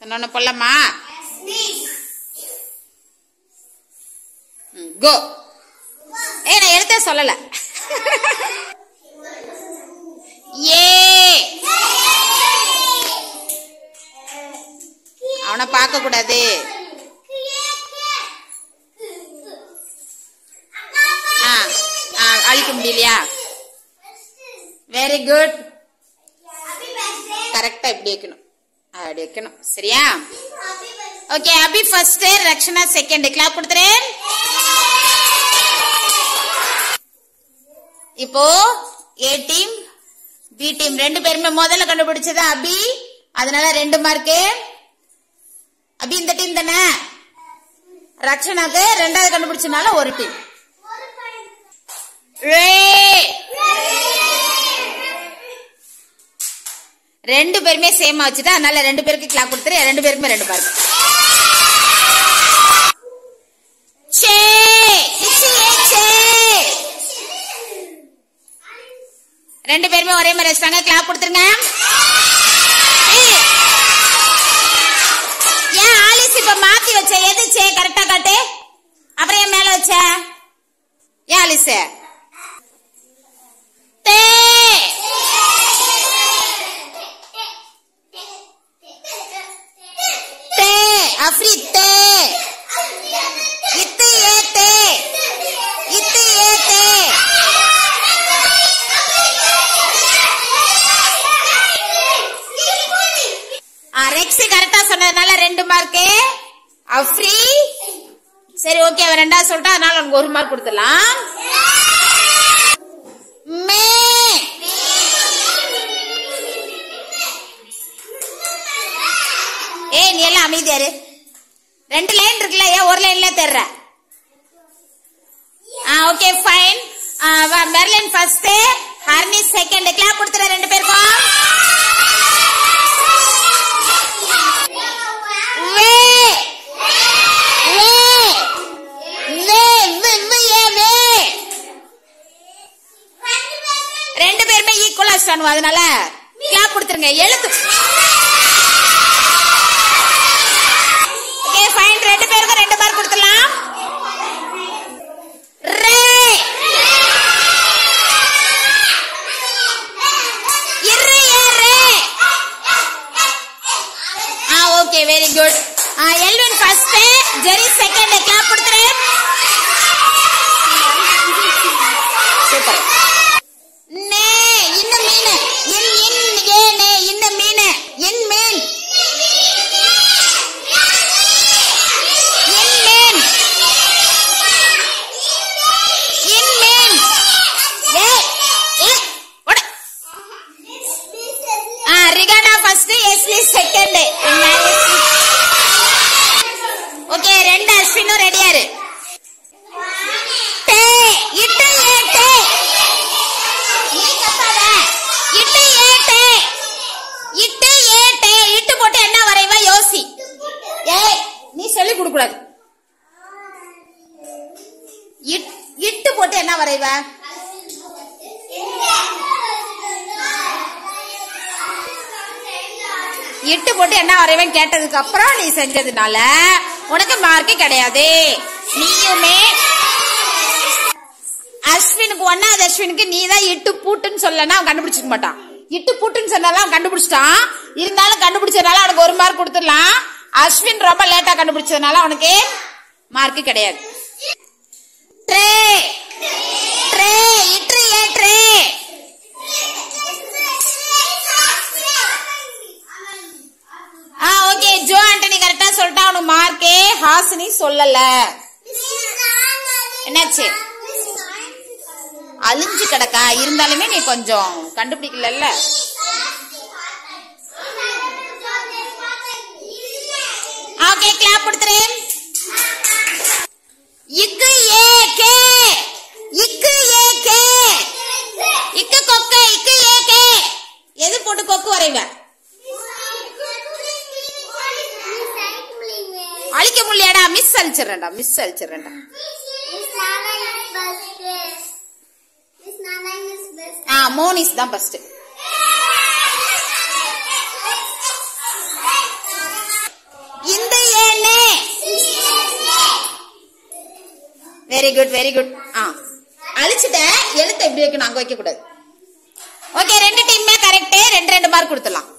இன்னொன்னு போடலாமா கோ ஏ நான் எழுத்த சொல்லல ஏ அவனை பார்க்க கூடாது ஆ ஆ அழிக்க முடியலையா வெரி குட் கரெக்டா இப்படி வைக்கணும் அப்படி வைக்கணும் சரியா okay Abhi first Rakshana second clap கொடுத்துறேன் இப்போ ஏ டீம் பி டீம் ரெண்டு பேருமே முதல்ல கண்டுபிடிச்சது அபி அதனால ரெண்டு மார்க்கு அபி இந்த டீம் தானே ரக்ஷனாக்கு ரெண்டாவது கண்டுபிடிச்சனால ஒரு டீம் ரெண்டு பேருமே சேமா வச்சுட்டு அதனால ரெண்டு பேருக்கு கிளாப் கொடுத்துரு ரெண்டு பேருக்குமே ரெண்டு மார்க் சே இச்சி ஏ சே ரெண்டு பேருமே ஒரே மாதிரி வச்சிட்டாங்க கிளாப் கொடுத்துருங்க ஏய். ஏன் ஆலிஸ் இப்ப மாத்தி வச்ச எது சே கரெக்டா காட்டு அப்புறம் ஏன் மேல வச்ச ஏன் ஆலிஸ் தே தே அஃப்ரி தே இத்து ஏ தே இத்து ஏ தே ரெக்ஸி கரெக்டா சொன்னதுனால ரெண்டு மார்க்கு அஃப்ரி சரி ஓகே அவன் ரெண்டாவது சொல்லிட்டா அதனால உனக்கு ஒரு மார்க் கொடுத்துடலாம் மே ஏய் நீ எல்லாம் அமைதியாரு ரெண்டு லைன் இருக்குல்ல ஏன் ஒரு லைன்ல தெர்ற ஆ okay fine Merlin first Harni second clap கொடுத்துற ரெண்டு பேருக்கும் வே வே வே வே வே ஏ வே ரெண்டு பேருமே ஈக்குவலா பண்ணுவோம் அதனால கிளாப் கொடுத்துருங்க எழுத்து ஓகே ஃபைன் ரெண்டு பேருக்கும் ரெண்டு மார்க் கொடுத்துடலாம் ரே இரு ஏ ரே ஆ ஓகே வெரி குட் ஆ Elvin first Jerry second clap கொடுத்துரு சூப்பர் நே இந்த மீன் இன் இன் ஏ நே இந்த மீன் இன் மீன் இன் மீன் இன் மீன் ஏ ஏ ஓட ஆ Rihana first Esli second okay ரெண்டு அஸ்வினும் ரெடியா இரு டே இட்டு ஏ டே நீ கத்தாத இட்டு ஏ டே இட்டு ஏ டே இட்டு போட்டு என்ன வரைவா யோசி ஏய் நீ சொல்லி கொடுக்க கூடாது இட்- இட்டு போட்டு என்ன வரைவ இட்டு போட்டு என்ன வரைவன் கேட்டதுக்கு அப்புறம் நீ செஞ்சதுனால உனக்கு மார்க்கு கிடையாது நீயுமே அஸ்வினுக்கு ஒன்னாவது அஸ்வினுக்கு நீ தான் இட்டு பூட்டுன்னு சொல்லனா அவன் கண்டுபிடிச்சிக்க மாட்டான் இட்டு பூட்டுன்னு சொன்னாலும் அவன் கண்டுபிடிச்சிட்டான் இருந்தாலும் கண்டுபிடிச்சதுனால அவனுக்கு ஒரு மார்க் கொடுத்துடலாம் அஸ்வின் ரொம்ப லேட்டா கண்டுபிடிச்சதுனால அவனுக்கு மார்க் கிடையாது ட்ரே ட்ரே இட்டு ஏ ட்ரே ஆ ஓகே ஜோ ஆண்டனி கரெக்டா சொல்லிட்டா அவனுக்கு மார்க்கே ஹாசினி சொல்லல என்னாச்சு அழிஞ்சு கிடக்கா இருந்தாலுமே நீ கொஞ்சம் கண்டுபிடிக்கல ஓகே கிளாப் கொடுத்துறேன் இக்கு ஏ கே இக்கு ஏ கே இக்கு கொக்க இக்கு ஏ கே எது போட்டு கொக்கு வரைவ அழிக்க முடியாடா மிஸ் அழிச்சிடுறேன்டா மிஸ் அழிச்சிடுறேன்டா ஆ மோனிஸ் தான் first very good very good ஆ அழிச்சிட்டேன் எழுத்து எப்படி வைக்கணும் அங்க வைக்க கூடாது ஓகே ரெண்டு டீமுமே கரெக்ட் ரெண்டு ரெண்டு மார்க் கொடுத்துடலாம்